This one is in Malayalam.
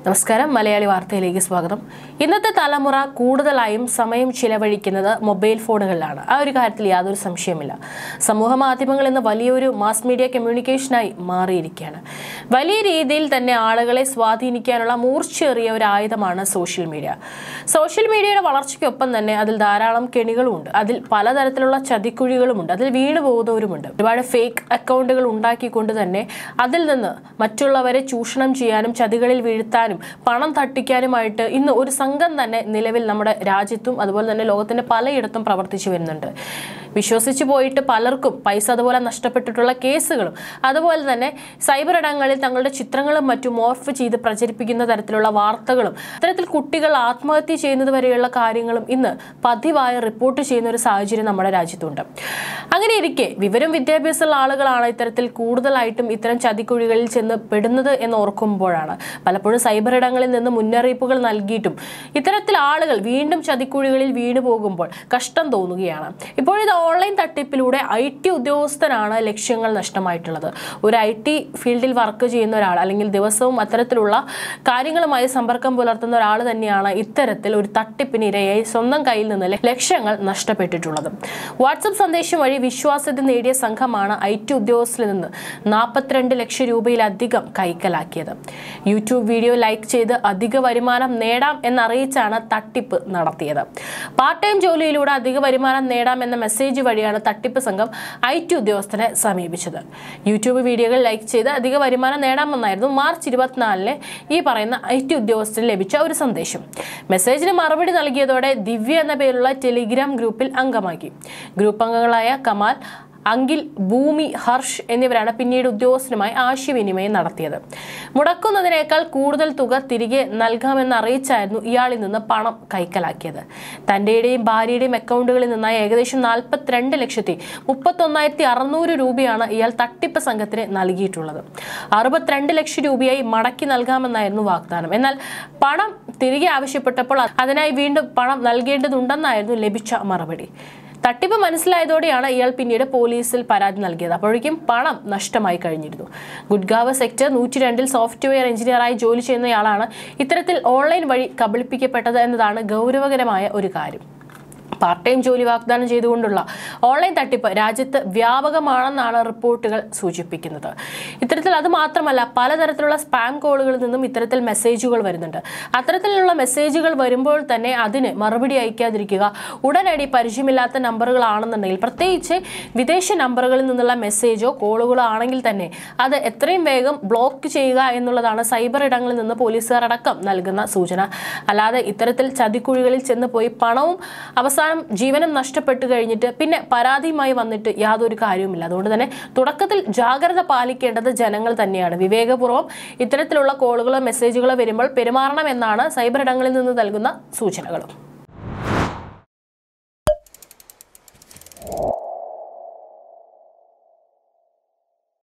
നമസ്കാരം മലയാളി വാർത്തയിലേക്ക് സ്വാഗതം ഇന്നത്തെ തലമുറ കൂടുതലായും സമയം ചിലവഴിക്കുന്നത് മൊബൈൽ ഫോണുകളിലാണ് ആ ഒരു കാര്യത്തിൽ യാതൊരു സംശയമില്ല സമൂഹ മാധ്യമങ്ങൾ ഇന്ന് വലിയൊരു മാസ് മീഡിയ കമ്മ്യൂണിക്കേഷനായി മാറിയിരിക്കുകയാണ് വലിയ രീതിയിൽ തന്നെ ആളുകളെ സ്വാധീനിക്കാനുള്ള മൂർച്ചയേറിയ ഒരു ആയുധമാണ് സോഷ്യൽ മീഡിയ സോഷ്യൽ മീഡിയയുടെ വളർച്ചയ്ക്കൊപ്പം തന്നെ അതിൽ ധാരാളം കെണികളുമുണ്ട് അതിൽ പലതരത്തിലുള്ള ചതിക്കുഴികളുമുണ്ട് അതിൽ വീണു പോകുന്നവരുമുണ്ട് ഒരുപാട് ഫേക്ക് അക്കൗണ്ടുകൾ ഉണ്ടാക്കിക്കൊണ്ട് തന്നെ അതിൽ നിന്ന് മറ്റുള്ളവരെ ചൂഷണം ചെയ്യാനും ചതികളിൽ വീഴ്ത്താനും പണം തട്ടിക്കാനുമായിട്ട് ഇന്ന് ഒരു സംഘം തന്നെ നിലവിൽ നമ്മുടെ രാജ്യത്തും അതുപോലെ തന്നെ ലോകത്തിന്റെ പലയിടത്തും പ്രവർത്തിച്ചു വരുന്നുണ്ട് വിശ്വസിച്ചു പോയിട്ട് പലർക്കും പൈസ അതുപോലെ നഷ്ടപ്പെട്ടിട്ടുള്ള കേസുകളും അതുപോലെ തന്നെ സൈബർ ഇടങ്ങളിൽ തങ്ങളുടെ ചിത്രങ്ങളും മറ്റും മോർഫ് ചെയ്ത് പ്രചരിപ്പിക്കുന്ന തരത്തിലുള്ള വാർത്തകളും അത്തരത്തിൽ കുട്ടികൾ ആത്മഹത്യ ചെയ്യുന്നത് വരെയുള്ള കാര്യങ്ങളും ഇന്ന് പതിവായി റിപ്പോർട്ട് ചെയ്യുന്ന ഒരു സാഹചര്യം നമ്മുടെ രാജ്യത്തുണ്ട് അങ്ങനെ ഇരിക്കെ വിവരം വിദ്യാഭ്യാസമുള്ള ആളുകളാണ് ഇത്തരത്തിൽ കൂടുതലായിട്ടും ഇത്തരം ചതിക്കുഴികളിൽ ചെന്ന് പെടുന്നത് എന്ന് ഓർക്കുമ്പോഴാണ് പലപ്പോഴും സൈബർ ഇടങ്ങളിൽ നിന്ന് മുന്നറിയിപ്പുകൾ നൽകിയിട്ടും ഇത്തരത്തിൽ ആളുകൾ വീണ്ടും ചതിക്കുഴികളിൽ വീണു പോകുമ്പോൾ കഷ്ടം തോന്നുകയാണ് ഇപ്പോഴിത് ഓൺലൈൻ തട്ടിപ്പിലൂടെ ഐ ടി ഉദ്യോഗസ്ഥനാണ് ലക്ഷ്യങ്ങൾ നഷ്ടമായിട്ടുള്ളത് ഒരു ഐ ടി ഫീൽഡിൽ വർക്ക് ചെയ്യുന്ന ഒരാൾ അല്ലെങ്കിൽ ദിവസവും അത്തരത്തിലുള്ള കാര്യങ്ങളുമായി സമ്പർക്കം പുലർത്തുന്ന ഒരാൾ തന്നെയാണ് ഇത്തരത്തിൽ ഒരു തട്ടിപ്പിന് ഇരയായി സ്വന്തം കയ്യിൽ നിന്ന് ലക്ഷ്യങ്ങൾ നഷ്ടപ്പെട്ടിട്ടുള്ളത് വാട്സപ്പ് സന്ദേശം വഴി വിശ്വാസ്യത നേടിയ സംഘമാണ് ഐ ടി ഉദ്യോഗസ്ഥരിൽ നിന്ന് നാൽപ്പത്തിരണ്ട് ലക്ഷം രൂപയിലധികം കൈക്കലാക്കിയത് യൂട്യൂബ് വീഡിയോ ലൈക്ക് ചെയ്ത് അധിക വരുമാനം നേടാം എന്നറിയിച്ചാണ് തട്ടിപ്പ് നടത്തിയത് പാർട്ട് ടൈം ജോലിയിലൂടെ അധിക വരുമാനം നേടാം എന്ന മെസ്സേജ് വഴിയാണ് തട്ടിപ്പ് സംഘം ഐ ടി ഉദ്യോഗസ്ഥനെ സമീപിച്ചത് യൂട്യൂബ് വീഡിയോകൾ ലൈക്ക് ചെയ്ത് അധിക വരുമാനം നേടാമെന്നായിരുന്നു മാർച്ച് ഇരുപത്തിനാലിന് ഈ പറയുന്ന ഐ ടി ഉദ്യോഗസ്ഥന് ലഭിച്ച ഒരു സന്ദേശം മെസ്സേജിന് മറുപടി നൽകിയതോടെ ദിവ്യ എന്ന പേരുള്ള ടെലിഗ്രാം ഗ്രൂപ്പിൽ അംഗമാക്കി ഗ്രൂപ്പ് അംഗങ്ങളായ കമാൽ അങ്കിൽ ഭൂമി ഹർഷ് എന്നിവരാണ് പിന്നീട് ഉദ്യോഗസ്ഥനുമായി ആശയവിനിമയം നടത്തിയത് മുടക്കുന്നതിനേക്കാൾ കൂടുതൽ തുക തിരികെ നൽകാമെന്ന് അറിയിച്ചായിരുന്നു ഇയാളിൽ നിന്ന് പണം കൈക്കലാക്കിയത് തന്റെയും ഭാര്യയുടെയും അക്കൗണ്ടുകളിൽ നിന്നായി ഏകദേശം നാൽപ്പത്തിരണ്ട് ലക്ഷത്തി മുപ്പത്തൊന്നായിരത്തി അറുന്നൂറ് രൂപയാണ് ഇയാൾ തട്ടിപ്പ് സംഘത്തിന് നൽകിയിട്ടുള്ളത് അറുപത്തിരണ്ട് ലക്ഷം രൂപയായി മടക്കി നൽകാമെന്നായിരുന്നു വാഗ്ദാനം എന്നാൽ പണം തിരികെ ആവശ്യപ്പെട്ടപ്പോൾ അതിനായി വീണ്ടും പണം നൽകേണ്ടതുണ്ടെന്നായിരുന്നു ലഭിച്ച മറുപടി തട്ടിപ്പ് മനസ്സിലായതോടെയാണ് ഇയാൾ പിന്നീട് പോലീസിൽ പരാതി നൽകിയത് അപ്പോഴേക്കും പണം നഷ്ടമായി കഴിഞ്ഞിരുന്നു ഗുഡ്ഗാവ് സെക്ടർ നൂറ്റി രണ്ടിൽ സോഫ്റ്റ്വെയർ എഞ്ചിനീയറായി ജോലി ചെയ്യുന്നയാളാണ് ഇത്തരത്തിൽ ഓൺലൈൻ വഴി കബളിപ്പിക്കപ്പെട്ടത് എന്നതാണ് ഗൗരവകരമായ ഒരു കാര്യം പാർട്ട് ടൈം ജോലി വാഗ്ദാനം ചെയ്തുകൊണ്ടുള്ള ഓൺലൈൻ തട്ടിപ്പ് രാജ്യത്ത് വ്യാപകമാണെന്നാണ് റിപ്പോർട്ടുകൾ സൂചിപ്പിക്കുന്നത് ഇത്തരത്തിൽ അത് മാത്രമല്ല പലതരത്തിലുള്ള സ്പാം കോളുകളിൽ നിന്നും ഇത്തരത്തിൽ മെസ്സേജുകൾ വരുന്നുണ്ട് അത്തരത്തിലുള്ള മെസ്സേജുകൾ വരുമ്പോൾ തന്നെ അതിന് മറുപടി അയക്കാതിരിക്കുക ഉടനടി പരിചയമില്ലാത്ത നമ്പറുകളാണെന്നുണ്ടെങ്കിൽ പ്രത്യേകിച്ച് വിദേശ നമ്പറുകളിൽ നിന്നുള്ള മെസ്സേജോ കോളുകളോ ആണെങ്കിൽ തന്നെ അത് എത്രയും വേഗം ബ്ലോക്ക് ചെയ്യുക എന്നുള്ളതാണ് സൈബർ ഇടങ്ങളിൽ നിന്ന് പോലീസുകാർ അടക്കം നൽകുന്ന സൂചന അല്ലാതെ ഇത്തരത്തിൽ ചതിക്കുഴികളിൽ ചെന്ന് പോയി പണവും അവസാനം ജീവനും നഷ്ടപ്പെട്ടു കഴിഞ്ഞിട്ട് പിന്നെ പരാതിയുമായി വന്നിട്ട് യാതൊരു കാര്യവുമില്ല അതുകൊണ്ട് തന്നെ തുടക്കത്തിൽ ജാഗ്രത പാലിക്കേണ്ടത് ജനങ്ങൾ തന്നെയാണ് വിവേകപൂർവ്വം ഇത്തരത്തിലുള്ള കോളുകളോ മെസ്സേജുകളോ വരുമ്പോൾ പെരുമാറണം എന്നാണ് സൈബർ ഇടങ്ങളിൽ നിന്ന് നൽകുന്ന സൂചനകളും